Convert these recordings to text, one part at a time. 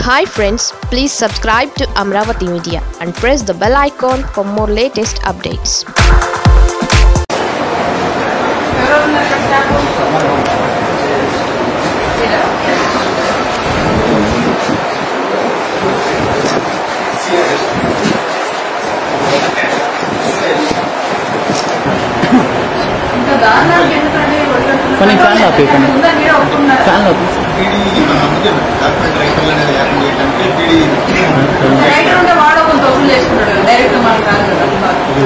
Hi friends please subscribe to Amaravati media and press the bell icon for more latest updates ఇంకా దారుణానికి ఎందుకండి వదిలేస్తున్నారు? కొన్ని ఫ్యాన్లు ఆపేయకండి. ఉందని మీరే ఒప్పుకున్నారా? ఫ్యాన్లో టీడీ డాక్యుమెంట్ రైతులు అనేది యాక్ట్ చేయడానికి టీడీ రైటర్ ఉంటే వాడో కొంత వసూలు చేసుకున్నాడు కదా, డైరెక్ట్ మనకు కాదు కదా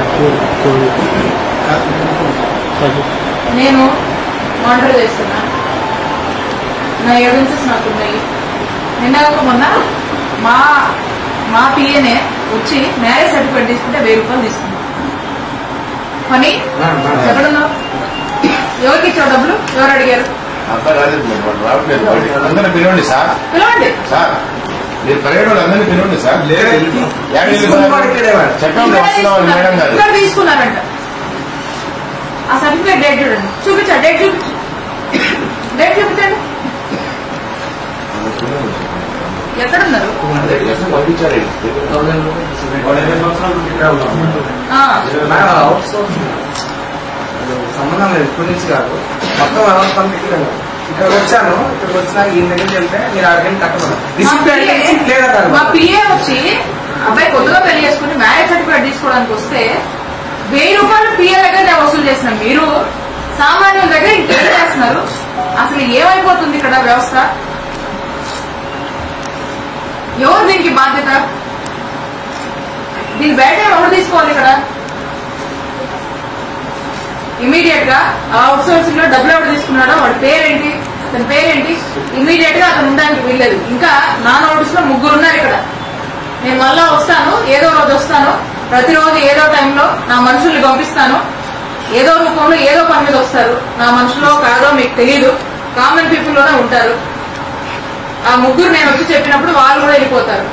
అది కాదు. నేను మానిటర్ చేస్తున్నా నా ఎవిడెన్సెస్ నాకు ఉన్నాయి నిన్న కాక మొన్న మా మా పిఏనే వచ్చి మ్యారేజ్ సర్టిఫికేట్ తీసుకుంటే వెయ్యి రూపాయలు తీసుకున్నాను పని ఎక్కడున్నావు ఎవరికి ఇచ్చావు డబ్బులు ఎవరు అడిగారు అంతా రాలేదు మీరు వాళ్ళు రావట్లేదు బయటికి. అందరిని పిలవండి సార్ పిలవండి సార్ మీరు పర్యటన వాళ్ళు అందరినీ పిలవండి సార్ యాడ్ చెప్పండి వస్తున్నామని మేడం గారు ఇక్కడ తీసుకున్నారంట ఆ సర్టిఫికేట్ డేట్ చూడండి చూపించా డేట్ చూపించు డేట్ చూపించండి ఎక్కడున్నారు పంపించారు ఆ, సంబంధం లేదు ఇప్పటి నుంచి కాదు మొత్తం వ్యవస్థ అంతా ఇక్కడ ఉంది. ఇక్కడికి వచ్చాను ఇక్కడికి వచ్చినా ఈ దగ్గరికి వెళ్తే మీరు అక్కడికి కట్టమన్నారు మా రిసిప్ట్ అంటే PA రిసిప్ట్ లేదా మా పిఏ వచ్చి అబ్బాయి కొత్తగా పెళ్లి చేసుకుని మ్యారేజ్ సర్టిఫికేట్ తీసుకోవడానికి వస్తే వెయ్యి రూపాయలు పిఏ దగ్గర నేను వసూలు చేసిన మీరు సామాన్యుల దగ్గర ఇంకేం చేస్తున్నారు అసలు ఏమైపోతుంది ఇక్కడ వ్యవస్థ ఎవరు దీనికి బాధ్యత దీని బయట ఎవరు తీసుకోవాలి ఇక్కడ ఇమీడియట్ గా అవుట్ సోర్సింగ్ లో డబ్బులు ఎవరు తీసుకున్నాడో వాడి పేరేంటి అతని పేరేంటి ఇమీడియట్ గా అతను ఉండడానికి వీల్లేదు ఇంకా నా నోటీస్ లో ముగ్గురు ఉన్నారు ఇక్కడ నేను మళ్ళా వస్తాను ఏదో రోజు వస్తాను ప్రతిరోజు ఏదో టైంలో నా మనుషుల్ని పంపిస్తాను ఏదో రూపంలో ఏదో పని మీద వస్తారు నా మనుషులో కాదో మీకు తెలియదు కామన్ పీపుల్ లోనే ఉంటారు ఆ ముగ్గురు నేను వచ్చి చెప్పినప్పుడు వాళ్ళు కూడా వెళ్ళిపోతారు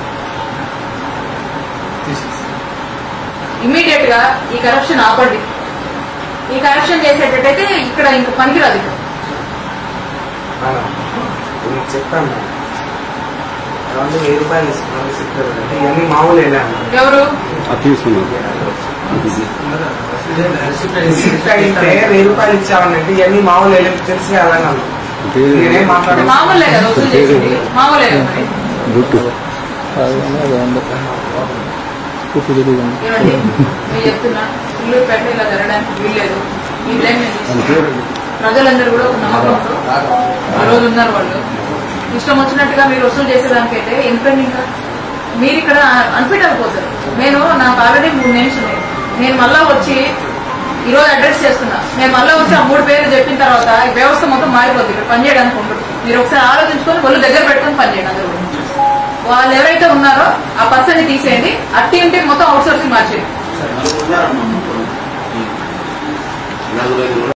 ఇమీడియట్ గా ఈ కరప్షన్ ఆపండి ఈ కరప్షన్ చేసేటట్టయితే ఇక్కడ ఇంక పనికిరాదు ఇక్కడ నేను చెప్పాను రెండు వెయ్యి రూపాయలు ఇస్తున్నాను రిసిప్ట్ అంటే ఇవన్నీ మామూలు వెళ్ళాను ఎవరు రిసిప్ట్ అడిగితే వెయ్యి రూపాయలు ఇచ్చామనంటే ఇవన్నీ మామూలు వెళ్ళి తెలిసి వెళ్ళాను అన్నాను. నేనేం మాట్లాడలేదు మామూలే కదా వసూలు చేసింది మామూలే కదా మరి ఏమండి నేను చెప్తున్నా ఇల్లు పెట్ట ఇలా జరగడానికి వీల్లేదు ఈ బ్లేమ్ నేను తీసుకుంటాను. ప్రజలందరూ కూడా ఒక నమ్మకంతో ఆ రోజు ఉన్నారు వాళ్ళు ఇష్టం వచ్చినట్టుగా మీరు వసూలు చేసేదానికైతే ఎందుకండి ఇంకా మీరు ఇక్కడ అన్ఫిట్ అయిపోతారు నేను నాకు ఆల్రెడీ మూడు నేమ్స్ ఉన్నాయి నేను మళ్ళా వచ్చి ఈ రోజు అడ్రస్ చేస్తున్నా నేను మళ్ళీ వచ్చి ఆ మూడు పేర్లు చెప్పిన తర్వాత ఈ వ్యవస్థ మొత్తం మారిపోతుంది ఇక్కడ పనిచేయడానికి ఉండదు మీరు ఒకసారి ఆలోచించుకొని ఒళ్ళు దగ్గర పెట్టుకొని పనిచేయండి అందరూ కూడా. వాళ్ళు ఎవరైతే ఉన్నారో ఆ పర్సన్ ని తీసేయండి ఆ టీం టీం మొత్తం అవుట్ సోర్సింగ్ మార్చేయండి నలుగురు ఐదు